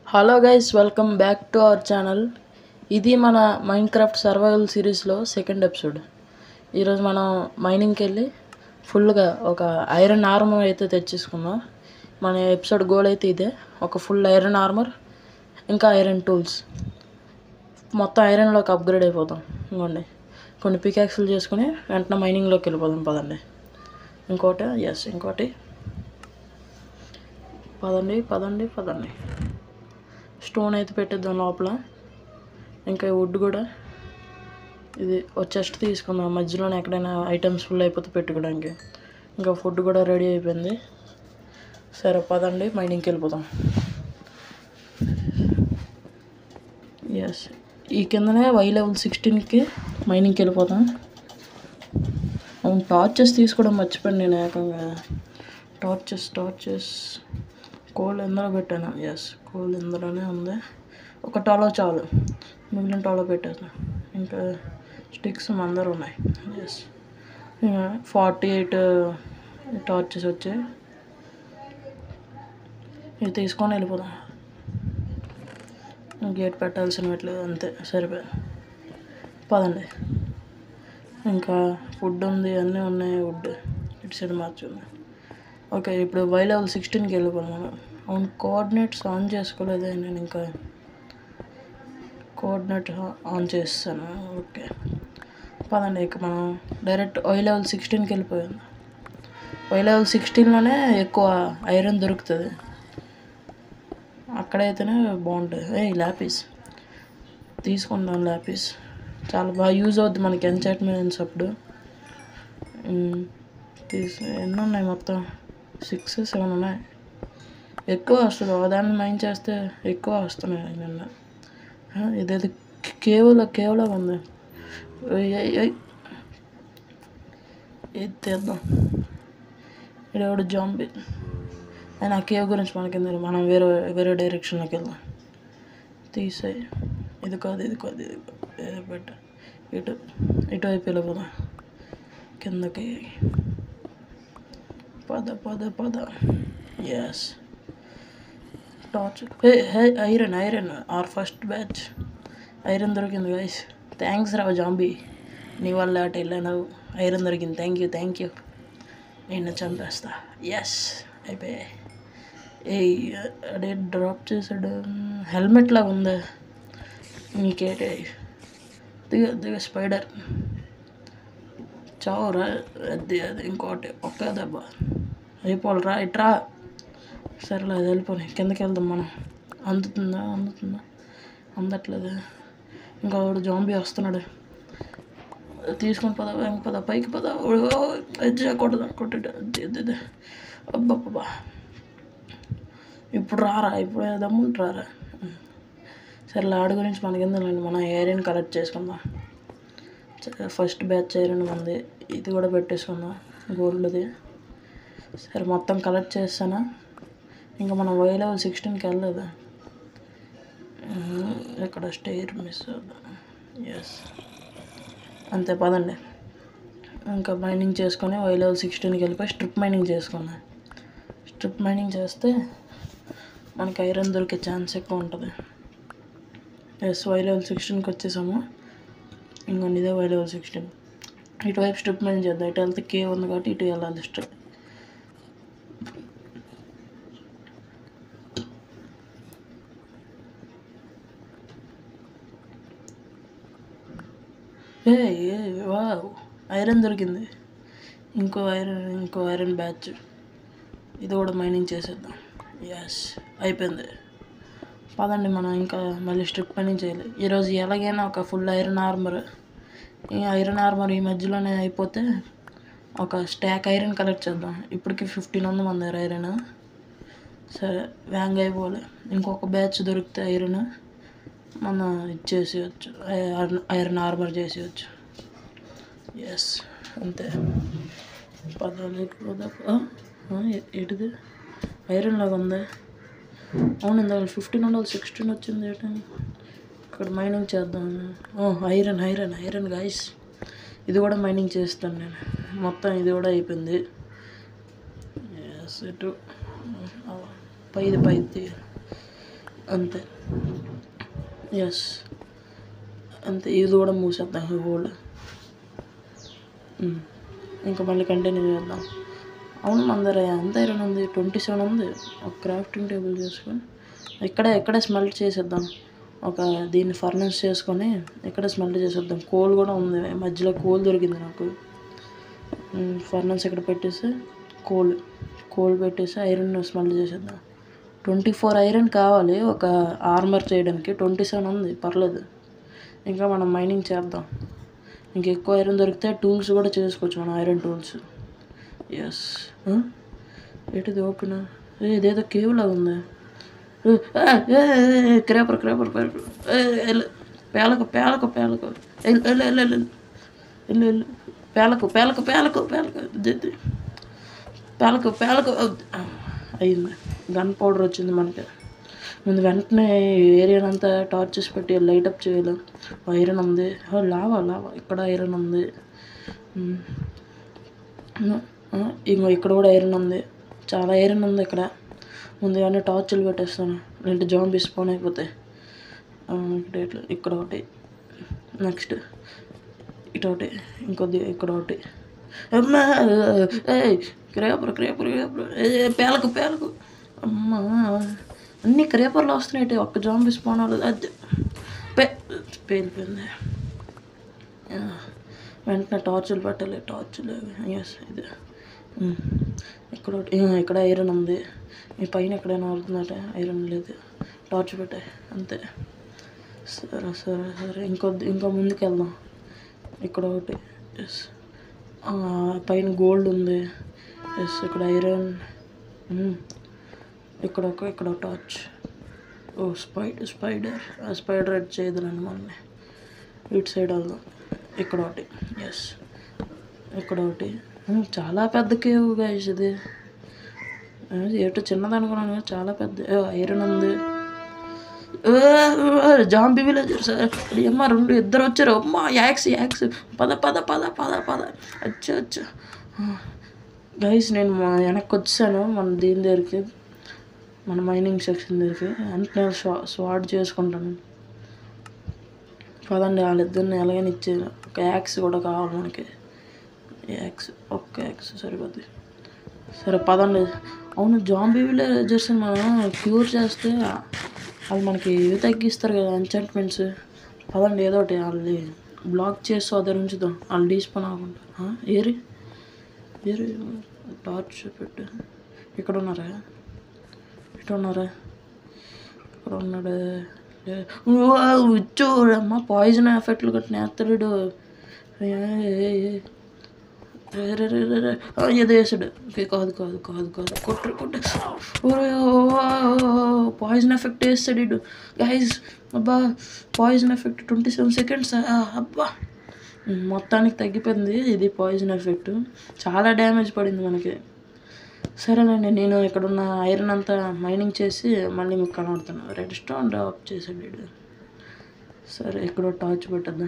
Hello guys welcome back to our channel ఇది మన Minecraft survival సిరీస్లో second episode ఈరోజు మనం మైనింగ్కి వెళ్ళి ఫుల్గా ఒక ఐరన్ ఆర్మర్ అయితే తెచ్చేసుకున్నాం మన ఎపిసోడ్ గోల్ అయితే ఇదే ఒక ఫుల్ ఐరన్ ఆర్మర్ ఇంకా ఐరన్ టూల్స్ మొత్తం ఐరన్లోకి అప్గ్రేడ్ అయిపోతాం ఇంకోండి కొన్ని పికాక్స్లు చేసుకుని వెంటనే మైనింగ్లోకి వెళ్ళిపోదాం పదండి ఇంకోటి ఎస్ ఇంకోటి పదండి పదండి పదండి స్టోన్ అయితే పెట్టేద్దాం లోపల ఇంకా వుడ్ కూడా ఇది ఒక చెస్ట్ తీసుకుందాం మధ్యలోనే ఎక్కడైనా ఐటమ్స్ ఫుల్ అయిపోతే పెట్టుకోవడానికి ఇంకా ఫుడ్ కూడా రెడీ అయిపోయింది సరే పదండి మైనింగ్కి వెళ్ళిపోతాం ఎస్ ఈ కిందనే వై లెవెల్ సిక్స్టీన్కి మైనింగ్కి వెళ్ళిపోతాం అవును టార్చెస్ తీసుకోవడం మర్చిపోయాను నేను ఏకంగా టార్చెస్ టార్చెస్ కోల్ ఇందులో పెట్టాను ఎస్ కోల్ ఇందులోనే ఉంది ఒక టాలో చాలు మిగిలిన టాలో పెట్టాను ఇంకా స్టిక్స్ మందరు ఉన్నాయి ఎస్ ఫార్టీ ఎయిట్ టార్చెస్ వచ్చాయి ఇవి తీసుకొని వెళ్ళిపోదాం గేట్ పెట్టాల్సిన పెట్టలేదు అంతే సరిపోయింది పదండి ఇంకా ఫుడ్ ఉంది అన్నీ ఉన్నాయి వుడ్ ఇటు సైడ్ మార్చుంది ఓకే ఇప్పుడు వై లెవెల్ సిక్స్టీన్కి వెళ్ళిపోయాను మనం అవును కోఆర్డినేట్స్ ఆన్ చేసుకోలేదే నేను ఇంకా కోఆర్డినేట్ ఆన్ చేస్తాను ఓకే పదండి ఇక మనం డైరెక్ట్ వై లెవెల్ సిక్స్టీన్కి వెళ్ళిపోయాను వై లెవెల్ సిక్స్టీన్లోనే ఎక్కువ ఐరన్ దొరుకుతుంది అక్కడైతేనే బాగుంటుంది ఏ ల్యాపీస్ తీసుకుందాం ల్యాపీస్ చాలా బాగా యూజ్ అవుద్ది మనకి ఎంచైట్మెంట్స్ అప్పుడు ఉమ్, తీసు ఎన్ని ఉన్నాయి మొత్తం సిక్స్ సెవెన్ ఉన్నాయి ఎక్కువ వస్తుంది దాన్ని మైండ్ చేస్తే ఎక్కువ వస్తున్నాయి నిన్న ఆ, ఇదేదో కేవలం కేవలం ఉంది ఏయ్, ఏయ్, ఏయ్. ఇది తీద్దాం ఇక్కడ జాంబీ అయినా ఆ కేవ్ గురించి మనకి మనం వేరే వేరే డైరెక్షన్లోకి వెళ్దాం తీసేయి ఇది కాదు ఇది కాదు ఇది కాదు ఏదో పెట్ట ఇటు ఇటువైపు వెళ్ళిపోదాం కిందకి పద పద పద yes torch hey hey iron iron ore first batch iron దొరికింది గైస్ థ్యాంక్స్ రా జాంబీ నీ వల్ల అటు వెళ్ళాను ఐరన్ దొరికింది థ్యాంక్ యూ థ్యాంక్ యూ నేను చంపేస్తా ఎస్ అయిపోయాయి ఏ అడే డ్రాప్ చేసాడు హెల్మెట్ లాగా ఉంది నీకేటే దిగ దిగ స్పైడర్ చావురా అది అది ఇంకోటి ఒక్క దెబ్బ అయిపోవాలిరా ఇట్రా సరేలే అది వెళ్ళిపోయి కిందకి వెళ్దాం మనం అందుతుందా అందుతుందా అందట్లేదు ఇంకా వాడు జాంబీ వస్తున్నాడు తీసుకొని పద వెంక పద పైకి పద ఎజ్జా కొట్టదా కొట్టేట అబ్బబ్బా ఇప్పుడు రారా ఇప్పుడు దమ్ముంటు రారా సరే ఆడ గురించి మనకెందుకండి మనం ఏరియన్ కలెక్ట్ చేసుకుందాం సరే, ఫస్ట్ బ్యాచ్ ఐరన్ ఉంది ఇది కూడా పెట్టేసుకుందాం గోల్డ్ది సరే మొత్తం కలెక్ట్ చేస్తానా ఇంకా మనం వై లెవెల్ సిక్స్టీన్కి వెళ్ళలేదు ఉమ్, ఇక్కడ స్టేర్ మిస్ ఎస్ అంతే పదండి ఇంకా మైనింగ్ చేసుకొని వై లెవెల్ సిక్స్టీన్కి వెళ్ళిపోయి స్ట్రిప్ మైనింగ్ చేసుకున్నాం స్ట్రిప్ మైనింగ్ చేస్తే మనకి ఐరన్ దొరికే ఛాన్స్ ఎక్కువ ఉంటుంది ఎస్ వై లెవెల్ సిక్స్టీన్కి వచ్చేసాము ఇంకొన్ని ఇదే వై లెవెల్ సిక్స్టీన్ ఇటువైపు స్ట్రిప్ మైనింగ్ చేద్దాం ఇటు వెళ్తే కే ఉంది కాబట్టి ఇటు వెళ్ళాలి స్ట్రిప్ ఏ ఏ వావ్ ఐరన్ దొరికింది ఇంకో ఐరన్ ఇంకో ఐరన్ బ్యాచ్ ఇది కూడా మైనింగ్ చేసేద్దాం ఎస్ అయిపోయింది పదండి మనం ఇంకా మళ్ళీ స్ట్రిప్ మైనింగ్ చేయాలి ఈరోజు ఎలాగైనా ఒక ఫుల్ ఐరన్ ఆర్మర్ ఈ ఐరన్ ఆర్మర్ ఈ మధ్యలోనే అయిపోతే ఒక స్టాక్ ఐరన్ కలెక్ట్ చేద్దాం ఇప్పటికి ఫిఫ్టీన్ ఉంది మన దగ్గర ఐరన్ సరే వ్యాంగ్ అయిపోవాలి ఇంకొక బ్యాచ్ దొరికితే ఐరన్ మనం ఇచ్చేసేయచ్చు ఐరన్ ఆర్మర్ చేసేయచ్చు ఎస్ అంతే పదాలు ఏంటిది ఐరన్ లాగా ఉంది అవును ఇందాక ఫిఫ్టీన్ ఉండాలి సిక్స్టీన్ వచ్చింది ఏంటి ఇక్కడ మైనింగ్ చేద్దాం ఓ ఐరన్ ఐరన్ ఐరన్ గాయస్ ఇది కూడా మైనింగ్ చేస్తాను నేను మొత్తం ఇది కూడా అయిపోయింది ఎస్ ఇటు పైది పైది అంతే ఎస్ అంతే ఇది కూడా మూసేద్దాం ఈ హోల్డ్ ఇంకా మళ్ళీ కంటిన్యూ చేద్దాం అవును మన దగ్గర ఎంత ఐరన్ ఉంది ట్వంటీ సెవెన్ ఉంది ఒక క్రాఫ్టింగ్ టేబుల్ చేసుకొని ఇక్కడే ఇక్కడే స్మెల్ట్ చేసేద్దాం ఒక దీన్ని ఫర్నెస్ చేసుకొని ఇక్కడే స్మెల్ట్ చేసేద్దాం కోల్ కూడా ఉంది మధ్యలో కోల్ దొరికింది నాకు ఫర్నెస్ ఇక్కడ పెట్టేసి కోల్ కోల్ పెట్టేసి ఐరన్ స్మెల్ట్ చేసేద్దాం ట్వంటీ ఫోర్ ఐరన్ కావాలి ఒక ఆర్మర్ చేయడానికి ట్వంటీ సెవెన్ ఉంది పర్లేదు ఇంకా మనం మైనింగ్ చేద్దాం ఇంక ఎక్కువ ఐరన్ దొరికితే టూల్స్ కూడా చేసుకోవచ్చు మనం ఐరన్ టూల్స్ ఎస్ ఏంటిది ఓపెన్ ఇదేదో కేవ్ లాగా ఉంది క్రేపర్ క్రేపర్ క్రేపర్ పేలకు పేలకు పేలకు వెళ్ళు వెళ్ళు వెళ్ళు వెళ్ళు వెళ్ళు వెళ్ళు పేలకు పేలకు పేలకు పేలకు దిద్ది. పేలకు పేలకు అయింది గన్ పౌడర్ వచ్చింది మనకి ముందు వెంటనే ఏరియా అంతా టార్చెస్ పెట్టి లైట్ అప్ చేయాలి ఐరన్ ఉంది ఓ, లావా లావా ఇక్కడ ఐరన్ ఉంది ఉమ్. ఆ, ఇంకో ఇక్కడ కూడా ఐరన్ ఉంది చాలా ఐరన్ ఉంది ఇక్కడ ముందుగానే టార్చులు పెట్టేస్తాను లేదంటే జాంబీ స్పాన్ అయిపోతాయి ఆ, ఇక్కడ ఇట్లా ఇక్కడ ఒకటి నెక్స్ట్ ఇటు ఒకటి ఇంకొద్ది ఇక్కడ ఒకటి అమ్మా ఏయ్ క్రేపర్ క్రేపర్ క్రేపర్ ఏ పేలకు పేలకు అమ్మా అన్ని క్రేపర్లు వస్తున్నాయి ఒక్క జాంబీ స్పాన్ అవ్వలేదు అది పే పేలిపోయింది ఆ, వెంటనే టార్చులు పెట్టాలి టార్చులు ఎస్ ఇది ఉమ్. ఇక్కడ ఒకటి ఆ, ఇక్కడ ఐరన్ ఉంది ఈ పైన ఎక్కడైనా అవుతుందట ఐరన్ లేదు టార్చ్ పెట్టాయి అంతే సరే సరే సరే ఇంకో ఇంకో ముందుకు వెళ్దాం ఇక్కడ ఒకటి ఎస్ పైన గోల్డ్ ఉంది ఎస్ ఇక్కడ ఐరన్ ఉమ్. ఇక్కడ ఒక ఇక్కడ ఒక టార్చ్ ఓ స్పైడర్ స్పైడర్ ఆ స్పైడర్ ఎడ్ చేయదులండి మనల్ని ఇటు సైడ్ వెళ్దాం ఇక్కడ ఒకటి ఎస్ ఇక్కడ ఒకటి ఉమ్, చాలా పెద్ద కేవ్ గైస్ ఇది ఆ, ఏటో చిన్నది అనుకున్నాను కానీ చాలా పెద్ద ఏ, ఐరన్ ఉంది జాంబీ విలేజర్ సార్ అమ్మ రెండు ఇద్దరు వచ్చారు అమ్మ యాక్స్ యాక్స్ పద పద పద పద పద అచ్చా అచ్చా గైస్ నేను మా వెనక్కి వచ్చాను మన దీని దగ్గరికి మన మైనింగ్ సెక్షన్ దగ్గరికి వెంటనే స్వా స్వాడ్ చేసుకుంటాను పదండి వాళ్ళిద్దరిని ఎలాగైనా ఇచ్చేది ఒక యాక్స్ కూడా కావాలి మనకి యాక్స్ ఒక్క యాక్స్ సరిపోద్ది సరే పదండి అవును జాంబీ విలేజర్స్ మనం క్యూర్ చేస్తే వాళ్ళు మనకి ఇవి తగ్గిస్తారు కదా ఎంచాంట్మెంట్స్ పదండి ఏదో ఒకటి వాళ్ళని బ్లాక్ చేసి అదే ఉంచుదాం వాళ్ళు డీస్పోన్ అవ్వకుండా ఆ, ఏరి ఏరి టార్చ్ పెట్టు ఇక్కడ ఉన్నారా ఇక్కడ ఉన్నారా ఇక్కడ ఉన్నాడు చూడమ్మా పాయిజన్ ఎఫెక్ట్లు కట్టిన ఎత్తడు ఏదో వేసాడు ఓకే కాదు కాదు కాదు కాదు కొట్టు కొట్టు పాయిజన్ ఎఫెక్ట్ వేస్తాడు ఇడు గైజ్ అబ్బా poison effect twenty seven seconds అబ్బా ఉమ్, మొత్తానికి తగ్గిపోయింది ఇది పాయిజన్ ఎఫెక్ట్ చాలా డ్యామేజ్ పడింది మనకి సరేనండి నేను ఇక్కడ ఉన్న ఐరన్ అంతా మైనింగ్ చేసి మళ్ళీ మీకు కనబడుతాను రెడ్ స్టోన్ డ్రాప్ చేసాడు వీడు సరే ఇక్కడ టార్చ్ పెట్టద్దాం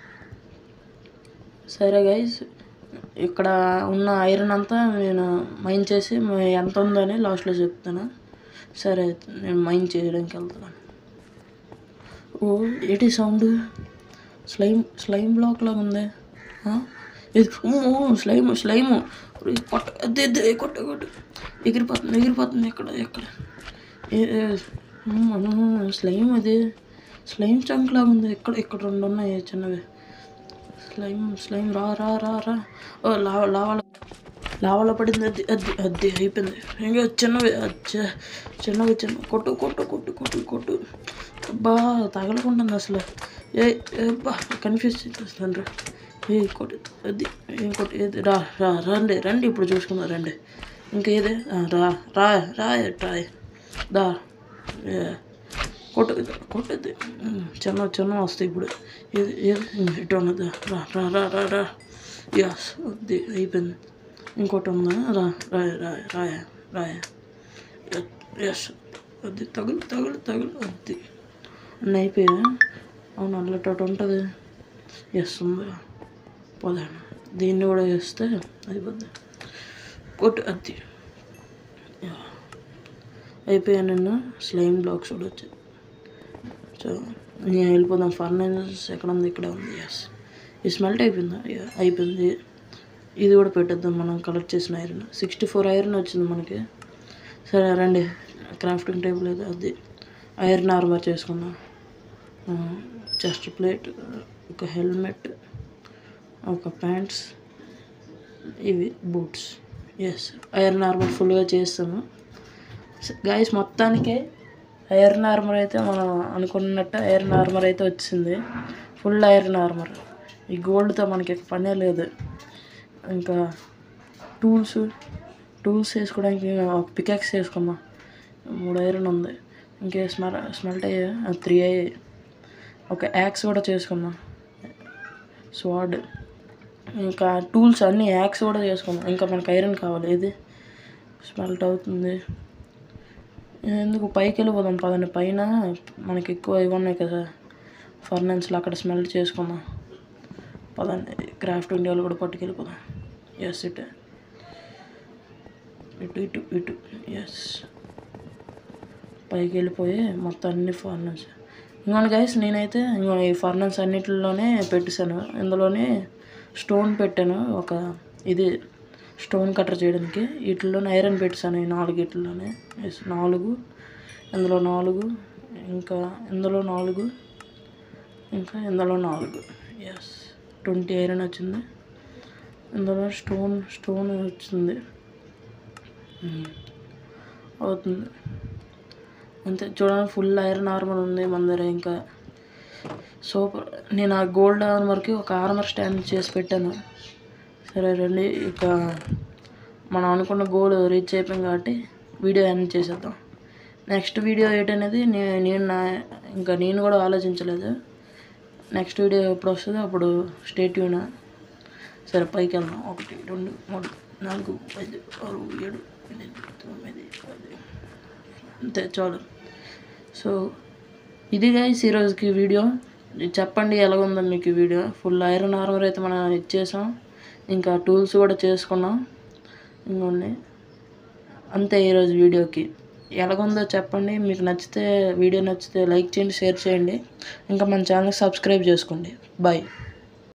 సరే గైస్ ఇక్కడ ఉన్న ఐరన్ అంతా నేను మైన్ చేసి మ- ఎంత ఉందని లాస్ట్లో చెప్తాను సరే అయితే నేను మైన్ చేయడానికి వెళ్తున్నాను ఓ ఏంటి సౌండ్ స్లైమ్ స్లైమ్ బ్లాక్ లాగా ఉంది ఆ? ఇది ఓ స్లైమ్ స్లైమ్ కొట్ట అదే అదే కొట్ట కొట్టు ఎగిరిపోతుంది ఎగిరిపోతుంది ఎక్కడ ఎక్కడ ఏ- ఏ, అమ్మ, స్లైమ్ అది స్లైమ్ చంక్ లాగా ఉంది ఇక్కడ ఇక్కడ రెండు ఉన్నాయి చిన్నవి స్లైమ్ స్లైమ్ రా రా రా రా ఓ లావ లావాల లావాలో పడింది అది అది అది అయిపోయింది ఇంకా చిన్నవి అచ్చా చిన్నవి చిన్న కొట్టు కొట్టు కొట్టు కొట్టు కొట్టు అబ్బా తగలకుంటుంది అసలు ఏ ఏ అబ్బా కన్ఫ్యూజ్ చేస్తాను రా ఏ కొట్టు అది ఏ కొట్టు ఏది రా రా రండి రండి ఇప్పుడు చూసుకుందాం రండి ఇంకా ఏదే ఆ, రా రా రాయ్ రాయ్ దా ఏ, కొట్టు కొట్టద్ది చిన్న చిన్న వస్తాయి ఇప్పుడు ఏది ఏది ఇటు ఉన్నది రా రా రా రా రా యస్ అది అయిపోయింది ఇంకోటి ఉందా రా రాయ రాయ రాయ రాయ ఎస్ అది తగులు తగులు తగులు అది అన్నీ అయిపోయా అవును అల్లటట్టు ఉంటుంది ఎస్ ఉంది పోదాను దీన్ని కూడా వేస్తే అయిపోద్ది కొట్టు అది అయిపోయా నిన్న స్లైమ్ బ్లాక్స్ కూడా వచ్చాయి సో నేను వెళ్ళిపోదాం ఫర్నైన్స్ ఎక్కడ ఉంది ఇక్కడ ఉంది ఎస్ ఇది స్మెల్ట్ అయిపోయిందా Yeah, అయిపోయింది ఇది కూడా పెట్టేద్దాం మనం కలెక్ట్ చేసిన ఐరన్ సిక్స్టీ ఫోర్ ఐరన్ వచ్చింది మనకి సరే రండి క్రాఫ్టింగ్ టేబుల్ అయితే అది ఐరన్ ఆర్మర్ చేసుకుందాం చెస్ట్ ప్లేట్ ఒక హెల్మెట్ ఒక ప్యాంట్స్ ఇవి బూట్స్ ఎస్ ఐరన్ ఆర్మర్ ఫుల్గా చేస్తాము గాయస్ మొత్తానికి ఐరన్ ఆర్మర్ అయితే మనం అనుకున్నట్టు ఐరన్ ఆర్మర్ అయితే వచ్చింది ఫుల్ ఐరన్ ఆర్మర్ ఈ గోల్డ్తో మనకి ఇక పనే లేదు ఇంకా టూల్స్ టూల్స్ వేసుకోవడానికి ఒక పికాక్స్ వేసుకుందాం మూడు ఐరన్ ఉంది ఇంకే స్మెల్ స్మెల్ట్ అయ్యాయి త్రీ అయ్యాయి ఒక యాక్స్ కూడా చేసుకుందాం స్వాడ్ ఇంకా టూల్స్ అన్నీ యాక్స్ కూడా చేసుకుందాం ఇంకా మనకి ఐరన్ కావాలి ఇది స్మెల్ట్ అవుతుంది ఎందుకు పైకి వెళ్ళిపోదాం పదండి పైన మనకి ఎక్కువ ఇవి ఉన్నాయి కదా ఫర్నెన్స్లో అక్కడ స్మెల్ చేసుకుందాం పదండి క్రాఫ్ట్ ఇండియాలో కూడా పట్టుకెళ్ళిపోదాం ఎస్ ఇటు ఇటు ఇటు ఇటు ఎస్ పైకి వెళ్ళిపోయి మొత్తం అన్ని ఫర్నెన్స్ ఇంకోటి గైస్ నేనైతే ఇంకో ఈ ఫర్నెన్స్ అన్నిటిలోనే పెట్టేశాను ఇందులోనే స్టోన్ పెట్టాను ఒక ఇది స్టోన్ కట్టర్ చేయడానికి వీటిలోనే ఐరన్ పెట్టాను ఈ నాలుగు వీటిలోనే ఎస్ నాలుగు ఇందులో నాలుగు ఇంకా ఇందులో నాలుగు ఇంకా ఇందులో నాలుగు ఎస్ ట్వంటీ ఐరన్ వచ్చింది ఇందులో స్టోన్ స్టోన్ వచ్చింది ఉమ్. అవుతుంది అంతే చూడండి ఫుల్ ఐరన్ ఆర్మర్ ఉంది మన దగ్గర ఇంకా సూపర్ నేను ఆ గోల్డ్ ఆర్మర్కి ఒక ఆర్మర్ స్టాండ్ చేసి పెట్టాను సరే రండి ఇక మనం అనుకున్న గోల్ రీచ్ అయిపోయింది కాబట్టి వీడియో ఎండ్ చేసేద్దాం నెక్స్ట్ వీడియో ఏంటనేది నే- నేను నా ఇంకా నేను కూడా ఆలోచించలేదు నెక్స్ట్ వీడియో ఎప్పుడు వస్తుందో అప్పుడు స్టేట్ యూనా సరే పైకి వెళ్దాం ఒకటి రెండు మూడు నాలుగు ఐదు ఆరు ఏడు ఎనిమిది తొమ్మిది పది అంతే చాలు సో ఇది గైస్ ఈరోజుకి వీడియో చెప్పండి ఎలాగుందో మీకు ఈ వీడియో ఫుల్ ఐరన్ ఆర్మర్ అయితే మనం ఇచ్చేసాం ఇంకా టూల్స్ కూడా చేసుకున్నాం ఇంకొన్ని అంతే ఈరోజు వీడియోకి ఎలాగుందో చెప్పండి మీకు నచ్చితే వీడియో నచ్చితే లైక్ చేయండి షేర్ చేయండి ఇంకా మన ఛానల్ సబ్స్క్రైబ్ చేసుకోండి బాయ్